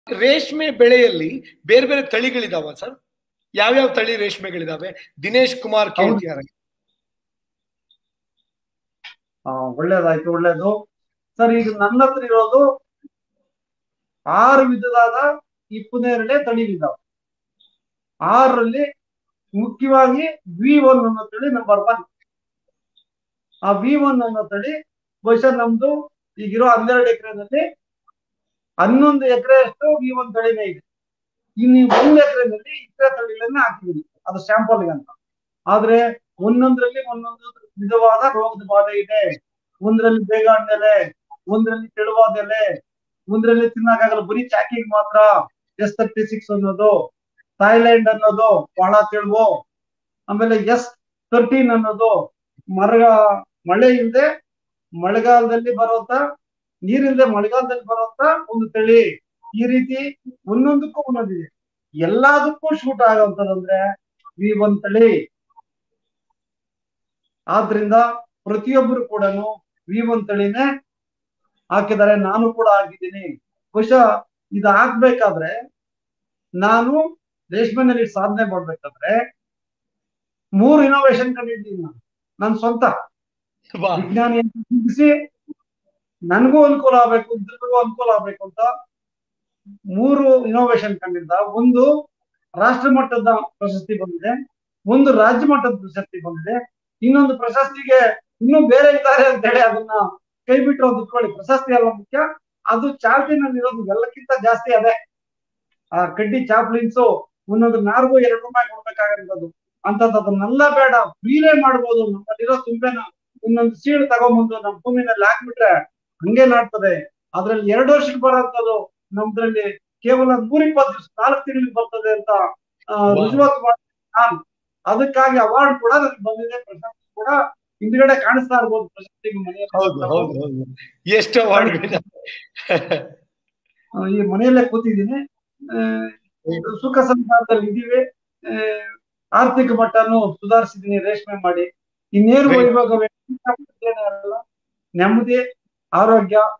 ರೇಷ್ಮೆ ಬೆಳೆಯಲ್ಲಿ ಬೇರೆ ಬೇರೆ ತಳಿಗಳಿದಾವ ಸರ್ ಯಾವ್ಯಾವ ತಳಿ ರೇಷ್ಮೆಗಳಿದಾವೆ ದಿನೇಶ್ ಕುಮಾರ್ ಕೇಳ್ತಿದ್ದಾರೆ ಆ, ಒಳ್ಳೇದಾಯ್ತು ಒಳ್ಳೇದು ಸರ್ ಈಗ ನನ್ನ ಹತ್ರ ಇರೋದು ಆರು ವಿಧವಾದ ಇಪ್ಪನೇರಳೆ ತಳಿಗಳಿದಾವೆ ಆರರಲ್ಲಿ ಮುಖ್ಯವಾಗಿ ವಿ ಒನ್ ಅನ್ನೋ ತಳಿ ನಂಬರ್ ಒನ್ ಆ ವಿ ಒನ್ ಅನ್ನೋ ತಳಿ ಬಹುಶಃ ನಮ್ದು ಈಗಿರೋ ಹನ್ನೆರಡು ಎಕರೆನಲ್ಲಿ ಹನ್ನೊಂದು ಎಕರೆಯಷ್ಟು ವಿ ಒನ್ ತಳಿನೇ ಇದೆ ಇನ್ನು ಒಂದು ಎಕರೆನಲ್ಲಿ ಇತರ ತಳಿಗಳನ್ನ ಹಾಕಿದೀನಿ ಅದು ಸ್ಯಾಂಪಲ್ ಅಂತ ಆದ್ರೆ ಒಂದೊಂದ್ರಲ್ಲಿ ಒಂದೊಂದು ವಿಧವಾದ ರೋಗದ ಬಾಧೆ ಇದೆ ಒಂದ್ರಲ್ಲಿ ಬೇಗ ಹಣ್ಣೆಲೆ ಒಂದ್ರಲ್ಲಿ ತೆಳುವಾದ ಎಲೆ ಒಂದ್ರಲ್ಲಿ ತಿನ್ನಕ್ಕಾಗಲ್ಲ ಬರೀ ಚಾಕಿಂಗ್ ಮಾತ್ರ ಎಸ್ ತರ್ಟಿ ಸಿಕ್ಸ್ ಅನ್ನೋದು ಥೈಲ್ಯಾಂಡ್ ಅನ್ನೋದು ಬಹಳ ತೆಳುವು ಆಮೇಲೆ ಎಸ್ ತರ್ಟೀನ್ ಅನ್ನೋದು ಮರ ಮಳೆ ಇಲ್ಲದೆ ಮಳೆಗಾಲದಲ್ಲಿ ಬರುವಂತ ನೀರಿಲ್ಲದೆ ಮಳೆಗಾಲದಲ್ಲಿ ಬರುವಂತ ಒಂದು ತಳಿ ಈ ರೀತಿ ಒಂದೊಂದಕ್ಕೂ ಒಂದೊಂದಿದೆ ಎಲ್ಲದಕ್ಕೂ ಶೂಟ್ ಆಗುವಂತದಂದ್ರೆ ವಿ ಒನ್ ತಳಿ ಆದ್ರಿಂದ ಪ್ರತಿಯೊಬ್ಬರು ಕೂಡ ವಿ ಒನ್ ತಳಿನೇ ಹಾಕಿದ್ದಾರೆ ನಾನು ಕೂಡ ಹಾಕಿದ್ದೀನಿ ಬಹುಶಃ ಇದು ಹಾಕ್ಬೇಕಾದ್ರೆ ನಾನು ರೇಷ್ಮೆನಲ್ಲಿ ಸಾಧನೆ ಮಾಡ್ಬೇಕಾದ್ರೆ ಮೂರು ಇನೋವೇಷನ್ ಕಂಡಿದ್ದೀನಿ ನಾನು ನನ್ನ ಸ್ವಂತ ವಾ, ವಿಜ್ಞಾನಿಯನ್ನು ಚಿಂತಿಸಿ ನನಗೂ ಅನುಕೂಲ ಆಗ್ಬೇಕು ಇದ್ರಿಗೂ ಅನುಕೂಲ ಆಗ್ಬೇಕು ಅಂತ ಮೂರು ಇನೋವೇಷನ್ ಕಂಡಿದ್ದ ಒಂದು ರಾಷ್ಟ್ರ ಮಟ್ಟದ ಪ್ರಶಸ್ತಿ ಬಂದಿದೆ ಒಂದು ರಾಜ್ಯ ಮಟ್ಟದ ಪ್ರಶಸ್ತಿ ಬಂದಿದೆ ಇನ್ನೊಂದು ಪ್ರಶಸ್ತಿಗೆ ಇನ್ನೂ ಬೇರೆ ಇದ್ದಾರೆ ಅಂತ ಹೇಳಿ ಅದನ್ನ ಕೈ ಬಿಟ್ಟು ಅದು ಇಟ್ಕೊಳ್ಳಿ ಪ್ರಶಸ್ತಿ ಅಲ್ಲ ಮುಖ್ಯ ಅದು ಚಾಲ್ತಿನಲ್ಲಿ ಇರೋದು ಎಲ್ಲಕ್ಕಿಂತ ಜಾಸ್ತಿ ಅದೇ ಆ ಕಡ್ಡಿ ಚಾಪ್ಲಿನ್ಸು ಒಂದೊಂದು ನಾರ್ಗೂ ಎರಡು ರೂಪಾಯಿ ಕೊಡ್ಬೇಕಾಗಿರೋದು ಅಂತದ್ದು ಅದನ್ನೆಲ್ಲ ಬೇಡ ಫ್ರೀಲೇ ಮಾಡ್ಬೋದು ನಮ್ಮಲ್ಲಿರೋ ತುಂಬೆನ ಇನ್ನೊಂದು ಸೀಡ್ ತಗೊಂಬಂದು ನಮ್ಮ ಭೂಮಿನಲ್ಲಿ ಹಾಕ್ಬಿಟ್ರೆ ಹಂಗೆ ನಾಡ್ತದೆ ಅದ್ರಲ್ಲಿ ಎರಡು ವರ್ಷಕ್ಕೆ ಬರೋಂಥದ್ದು ನಮ್ದ್ರಲ್ಲಿ ಕೇವಲ ನೂರ ಇಪ್ಪತ್ತು ದಿವಸ ನಾಲ್ಕು ತಿಂಗಳಿಗೆ ಬರ್ತದೆ ಅಂತ ಆ, Wow. ರುಜುವಾತು ಮಾಡಿ ನಾನು ಅದಕ್ಕಾಗಿ ಅವಾರ್ಡ್ ಕೂಡ ನನಗೆ ಬಂದಿದೆ ಪ್ರಶಸ್ತಿ ಕೂಡ ಹಿಂದ್ಗಡೆ ಕಾಣಿಸ್ತಾ ಇರ್ಬೋದು ಪ್ರಶಸ್ತಿ ಮನೆಯಲ್ಲಿ ಹೌದು ಹೌದು ಹೌದು ಎಷ್ಟು ಅವಾರ್ಡ್ಗಳಿದಾವೆ ಆ, ಈ ಮನೆಯಲ್ಲೇ ಕೂತಿದ್ದೀನಿ ಆ, ಸುಖ ಸಂಸಾರದಲ್ಲಿ ಇದೀವಿ ಆ, ಆರ್ಥಿಕ ಮಟ್ಟನು ಸುಧಾರಿಸಿದೀನಿ ರೇಷ್ಮೆ ಮಾಡಿ ಇನ್ನೇನು Right. ಇವಾಗ ವ್ಯಕ್ತಿ ನೆಮ್ಮದಿ ಆರೋಗ್ಯ